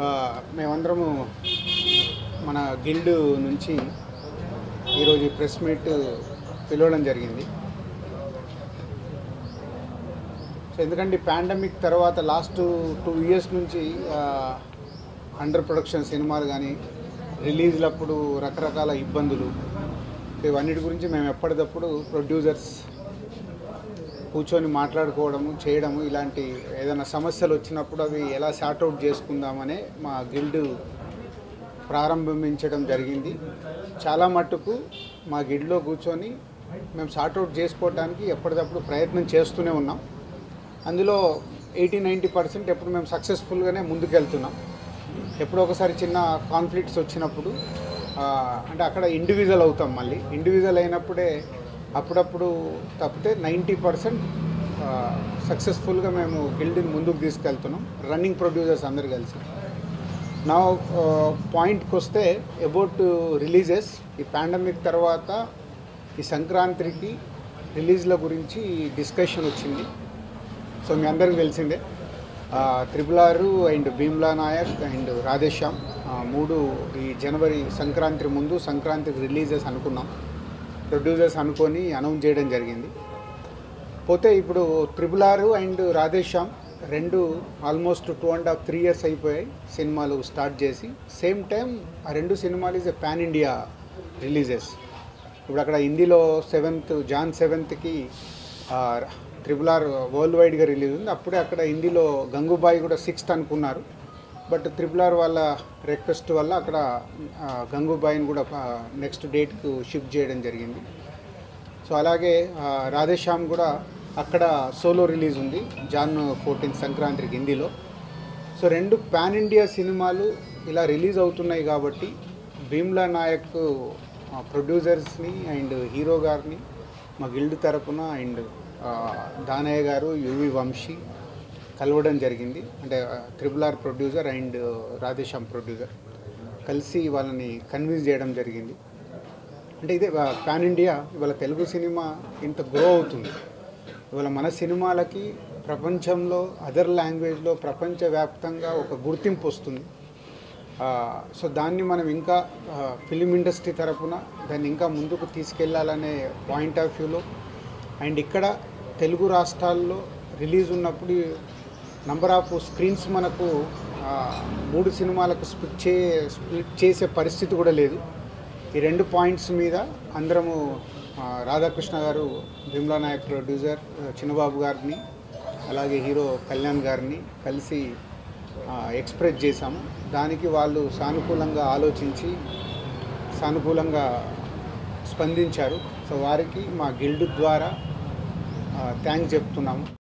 ఆ, మేమందరము మన గిల్డ్ నుంచి ఈరోజు ఈ ప్రెస్ మీట్ పిలవడం జరిగింది సో ఎందుకంటే పాండమిక్ తర్వాత లాస్ట్ టూ ఇయర్స్ నుంచి అండర్ ప్రొడక్షన్ సినిమాలు కానీ రిలీజ్లప్పుడు రకరకాల ఇబ్బందులు సో ఇవన్నిటి గురించి మేము ఎప్పటికప్పుడు ప్రొడ్యూసర్స్ కూర్చొని మాట్లాడుకోవడము చేయడము ఇలాంటి ఏదైనా సమస్యలు వచ్చినప్పుడు అవి ఎలా సార్ట్అవుట్ చేసుకుందామనే మా గిల్డ్ ప్రారంభించడం జరిగింది చాలా మట్టుకు మా గిల్డ్లో కూర్చొని మేము సార్ట్అవుట్ చేసుకోవడానికి ఎప్పటికప్పుడు ప్రయత్నం చేస్తూనే ఉన్నాం అందులో ఎయిటీ నైంటీ పర్సెంట్ ఎప్పుడు మేము సక్సెస్ఫుల్గానే ముందుకెళ్తున్నాం ఎప్పుడో ఒకసారి చిన్న కాన్ఫ్లిక్ట్స్ వచ్చినప్పుడు ఆ, అంటే అక్కడ ఇండివిజువల్ అవుతాం మళ్ళీ ఇండివిజువల్ అయినప్పుడే అప్పుడప్పుడు తప్పితే నైంటీ పర్సెంట్ సక్సెస్ఫుల్గా మేము గిల్డ్ని ముందుకు తీసుకెళ్తున్నాం రన్నింగ్ ప్రొడ్యూసర్స్ అందరు కలిసి నా పాయింట్కి వస్తే అబౌట్ రిలీజెస్ ఈ పాండమిక్ తర్వాత ఈ సంక్రాంతికి రిలీజ్ల గురించి డిస్కషన్ వచ్చింది సో మీ అందరికి తెలిసిందే triple R and Bheemla Nayak and Radheshyam ఆ, మూడు ఈ జనవరి సంక్రాంతి ముందు సంక్రాంతికి రిలీజెస్ అనుకున్నాం ప్రొడ్యూసర్స్ అనుకొని అనౌన్స్ చేయడం జరిగింది పోతే ఇప్పుడు త్రిపుల్ ఆరు అండ్ రాధేశ్యామ్ రెండు almost two and half three years అయిపోయాయి సినిమాలు స్టార్ట్ చేసి సేమ్ టైం ఆ రెండు సినిమాలు is a pan India releases ఇప్పుడు అక్కడ హిందీలో సెవెంత్ జాన్ సెవెంత్కి ట్రిపుల్ ఆర్ వరల్డ్ వైడ్గా రిలీజ్ ఉంది అప్పుడే అక్కడ హిందీలో గంగూబాయి కూడా సిక్స్త్ అనుకున్నారు బట్ త్రిపుల్ ఆర్ వాళ్ళ రిక్వెస్ట్ వల్ల అక్కడ ఆ, గంగూబాయిని కూడా నెక్స్ట్ డేట్కు షిఫ్ట్ చేయడం జరిగింది సో అలాగే ఆ, రాధేశ్యామ్ కూడా అక్కడ సోలో రిలీజ్ ఉంది జాన్ ఫోర్టీన్త్ సంక్రాంతికి హిందీలో సో రెండు పాన్ ఇండియా సినిమాలు ఇలా రిలీజ్ అవుతున్నాయి కాబట్టి భీమ్లా నాయక్ ప్రొడ్యూసర్స్ని అండ్ హీరో గారిని మా గిల్డ్ తరపున అండ్ దానయ్య గారు యువి వంశీ కలవడం జరిగింది అంటే triple R producer and Radheshyam producer కలిసి వాళ్ళని కన్విన్స్ చేయడం జరిగింది అంటే ఇదే పాన్ ఇండియా ఇవాళ తెలుగు సినిమా ఇంత గ్రో అవుతుంది ఇవాళ మన సినిమాలకి ప్రపంచంలో అదర్ లాంగ్వేజ్లో ప్రపంచవ్యాప్తంగా ఒక గుర్తింపు వస్తుంది ఆ, సో దాన్ని మనం ఇంకా ఫిలిం ఇండస్ట్రీ తరపున దాన్ని ఇంకా ముందుకు తీసుకెళ్లాలనే పాయింట్ ఆఫ్ వ్యూలో అండ్ ఇక్కడ తెలుగు రాష్ట్రాల్లో రిలీజ్ ఉన్నప్పుడు నంబర్ ఆఫ్ స్క్రీన్స్ మనకు ఆ, మూడు సినిమాలకు స్ప్లిట్ చే స్ప్లిట్ చేసే పరిస్థితి కూడా లేదు ఈ రెండు పాయింట్స్ మీద అందరము ఆ, రాధాకృష్ణ గారు భీమ్లా నాయక్ ప్రొడ్యూసర్ ఆ, చిన్నబాబు గారిని అలాగే హీరో కళ్యాణ్ గారిని కలిసి ఆ, ఎక్స్ప్రెస్ చేశాము దానికి వాళ్ళు సానుకూలంగా ఆలోచించి సానుకూలంగా స్పందించారు సో వారికి మా గిల్డ్ ద్వారా థ్యాంక్స్ చెప్తున్నాము